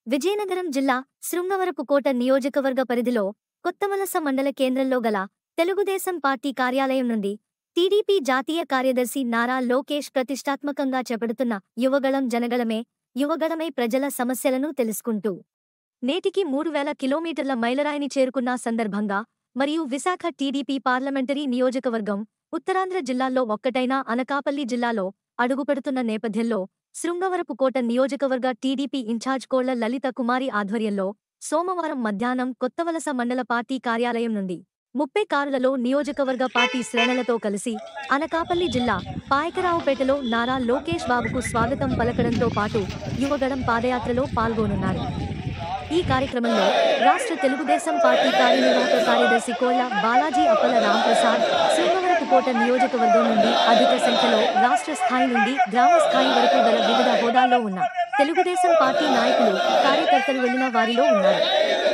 విజయనగరం జిల్లా శృంగవరపుకోట నియోజకవర్గ పరిధిలో కొత్తవలస మండల కేంద్రంలో గల తెలుగుదేశం పార్టీ కార్యాలయం నుండి టీడీపీ జాతీయ కార్యదర్శి నారా లోకేష్ ప్రతిష్టాత్మకంగా చేపడుతున్న యువగళం జనగళమే యువగళమై ప్రజల సమస్యలను తెలుసుకుంటూ నేటికి మూడు వేల కిలోమీటర్ల మైలరాయిని చేరుకున్న సందర్భంగా మరియు విశాఖ టీడీపీ పార్లమెంటరీ నియోజకవర్గం ఉత్తరాంధ్ర జిల్లాల్లో ఒక్కటైన అనకాపల్లి జిల్లాలో అడుగుపెడుతున్న నేపథ్యంలో శృంగవరపుకోట నియోజకవర్గ టీడీపీ ఇన్ఛార్జ్ కోళ్ల లలిత కుమారి ఆధ్వర్యంలో సోమవారం మధ్యాహ్నం కొత్తవలస మండల పార్టీ కార్యాలయం నుండి ముప్పై కారులలో నియోజకవర్గ పార్టీ శ్రేణులతో కలిసి అనకాపల్లి జిల్లా పాయకరావుపేటలో నారా లోకేష్ బాబుకు స్వాగతం పలకడంతో పాటు యువగడం పాదయాత్రలో పాల్గొనున్నారు ఈ కార్యక్రమంలో రాష్ట్ర తెలుగుదేశం పార్టీ కార్యనిర్వాహక కార్యదర్శి కోళ్ల బాలాజీ అప్పల రాంప్రసాద్ సింగవరపుకోట నియోజకవర్గం నుండి అధిక సంఖ్యలో రాష్ట్ర స్థాయి నుండి గ్రామ స్థాయి వరకు గల వివిధ హోదాల్లో ఉన్న తెలుగుదేశం పార్టీ నాయకులు కార్యకర్తలు వెళ్లిన వారిలో ఉన్నారు